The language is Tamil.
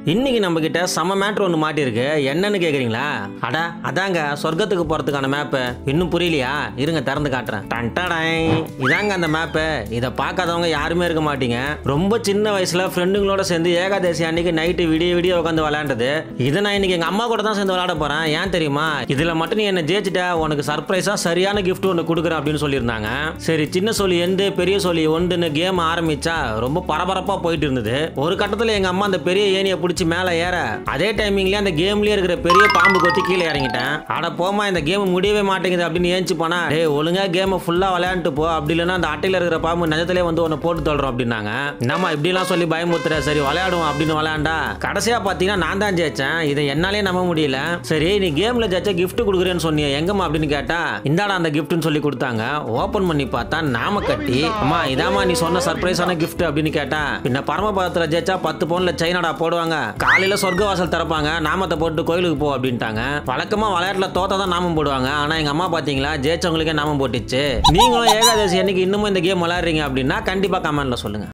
இன்னைக்கு நம்ம கிட்ட செம மேட்ரு ஒன்று மாட்டியிருக்கு என்னன்னு கேக்குறீங்களா அட அதாங்க சொர்க்கத்துக்கு போறதுக்கான மேப்பு இன்னும் புரியலையா இருங்க திறந்து காட்டுறேன் டன்டடை. இதாங்க அந்த மேப்பு இதை பார்க்காதவங்க யாருமே இருக்க மாட்டீங்க ரொம்ப சின்ன வயசுல ஃப்ரெண்டுங்களோட சேர்ந்து ஏகாதசி அன்னைக்கு நைட்டு விடிய விடிய உட்காந்து விளையாண்டது இதை நான் இன்னைக்கு எங்க அம்மா கூட தான் சேர்ந்து விளையாட போறேன் ஏன் தெரியுமா இதுல மட்டும் நீ என்ன ஜெயிச்சிட்ட உனக்கு சர்ப்ரைஸா சரியான கிஃப்ட் ஒன்று கொடுக்குறேன் அப்படின்னு சொல்லியிருந்தாங்க சரி சின்ன சொல்லி எந்த பெரிய சொல்லி ஒன்றுன்னு கேம் ஆரம்பிச்சா ரொம்ப பரபரப்பா போயிட்டு இருந்தது ஒரு கட்டத்துல எங்க அம்மா அந்த பெரிய ஏணியை பிடிச்சி மேலே ஏற அதே டைமிங்லயே அந்த கேம்லயே இருக்கிற பெரிய பாம்பு கொத்தி கீழே இறங்கிட்டேன் அட போமா இந்த கேம் முடியவே மாட்டேங்குது அப்படின்னு ஏஞ்சி போனா டேய் ஒழுங்கா கேமை ஃபுல்லா விளையாண்டுட்டு போ அப்படி இல்லைன்னா அந்த அட்டையில இருக்கிற பாம்பு நிஜத்திலே வந்து உன்னை போட்டு தள்ளுறோம் அப்படின்னாங்க நம்ம இப்படிலாம் சொல்லி பயமுத்துற சரி விளையாடுவோம் அப்படின்னு விளையாண்டா கடைசியா பாத்தீங்கன்னா நான் தான் ஜெயிச்சேன் இதை என்னாலே நம்ப முடியல சரி நீ கேம்ல ஜெயிச்சா gift கொடுக்குறேன்னு சொன்னியே எங்கம்மா அப்படின்னு கேட்டா இந்தாடா அந்த கிஃப்ட்னு சொல்லி கொடுத்தாங்க ஓபன் பண்ணி பார்த்தா நாம கட்டி அம்மா இதாம்மா நீ சொன்ன சர்ப்ரைஸான gift அப்படின்னு கேட்டா பின்ன பரமபதத்துல ஜெயிச்சா பத்து பவுன்ல செயினடா போடுவாங்க காலையில சொர்க்க வாசல் திறப்பாங்க நாமத்தை போட்டு கோயிலுக்கு போ அப்படின்ட்டாங்க வழக்கமா விளையாட்டுல தோத்தா தான் நாமம் போடுவாங்க ஆனா எங்க அம்மா பாத்தீங்களா ஜெயிச்சவங்களுக்கே நாமம் போட்டுச்சு நீங்களும் ஏகாதசி அன்னைக்கு இன்னமும் இந்த கேம் விளையாடுறீங்க அப்படின்னா கண்டிப்பா கமெண்ட்ல சொல்லுங்க